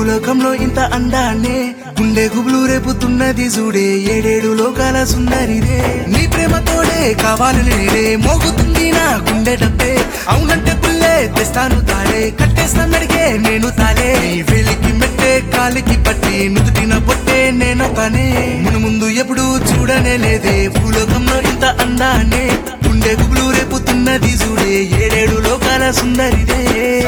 భూలోకంలో ఇంత అందాన్నే గుండె గుబులు రేపుతున్నది చూడే ఏడేడు లోకాల సుందరిదే నీ ప్రేమతోడే కావాలని నేడే మోగుతుంది నా గుండె డబ్బే అవునంటే పుల్లే తెస్తాను తాడే కట్టేస్తానడిగే నేను తాలే నీ వెలికి మెట్టే కాలికి పట్టి నుదుటిన పొట్టే నేను తానే మును ముందు ఎప్పుడు చూడనే లేదే భూలోకంలో ఇంత అందాన్నే గుండె గుబులు రేపుతున్నది చూడే ఏడేడు లోకాల సుందరిదే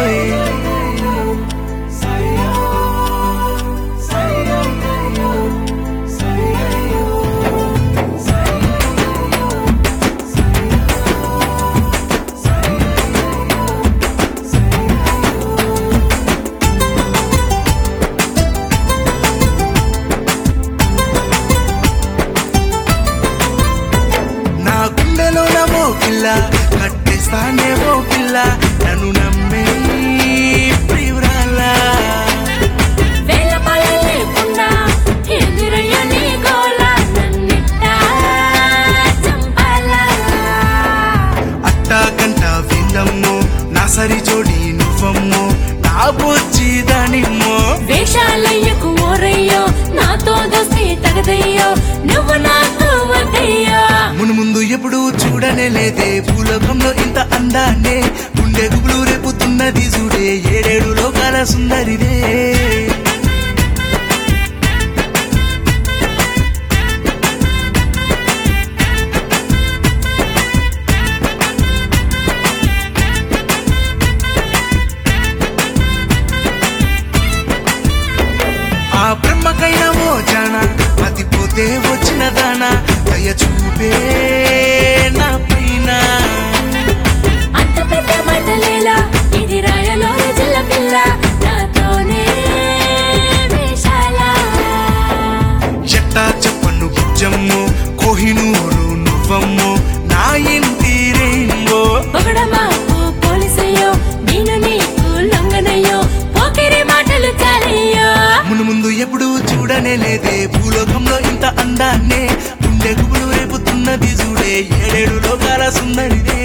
నా గుండెలో నమో పిల్ల కట్టేస్తానేమో పిల్ల నన్ను నమ్మే ప్రియురాలా వేల పాల లేకుండా ఎదురయ్య నీ గోల నన్నిట్టా చంపాలా అట్టా గంట విందమ్మో నా సరి జోడి నువ్వమ్మో నా బొచ్చి దానిమ్మో వేషాలయ్యకు ఓరయ్యో నాతో దోస్తి తగదయ్యో నువ్వు నాకు వద్దయ్యో మును ముందు ఎప్పుడు చూడనే లేదే భూలోకంలో ఇంత అందాన్నే గుండె గుబులు రేపుతున్నది చూడే ఏడేడు లోకాల సుందరిదే ఆ బ్రహ్మకైనా ఓ జాన మతిపోతే వచ్చిన దాన దయ చూపే నా పైన అంత పెద్ద మంటలేలా ఇది రాయలో జిల్ల పిల్ల నాతోనే వేషాలా ఎట్టా చెప్పను బుజ్జమ్మో కోహినూరు నువ్వమ్మో నా ఇంటి రెయిన్బో పొగడమా ఓ పోలీసయ్యో నేను నీకు లొంగనయ్యో పోకిరి మాటలు చాలయ్యో మును ముందు ఎప్పుడు చూడనే లేదే భూలోకంలో ఇంత అందాన్నే గుండె గుబులు రేపుతున్నది చూడే ఏడేడు లోకాల సుందరిదే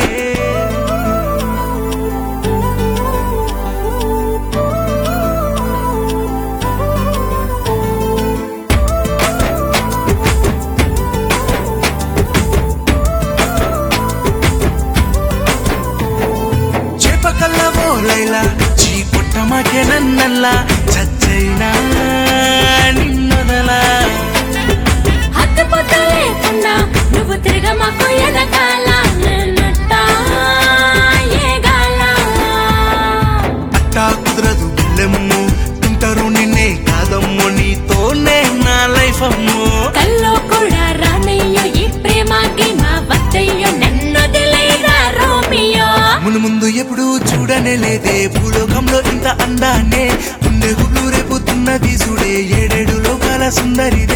చేపకల్లవో లైలా చీ పుట్టమాకే నన్నల్లా చచ్చైనా నిన్నదలా హద్దు పొద్దు లేకుండా నువ్వు తిరగమాకు ఎదగాల నన్నట్టా ఏగాల అట్టా కుదరదు బిల్లెమ్మో తింటారు నిన్నే కాదమ్మో నీతోనే నా లైఫ్ అమ్మో కల్లో కూడా రానయ్యో ఈ ప్రేమ గేమ వద్దయ్యో నన్నొదిలేరా రోమియో మును ముందు ఎప్పుడు చూడనే లేదే భూలోకంలో ఇంత అందాన్నే గుండె గుబులు రేపుతున్నది చూడే ఏడేడు లోకాల సుందరిదే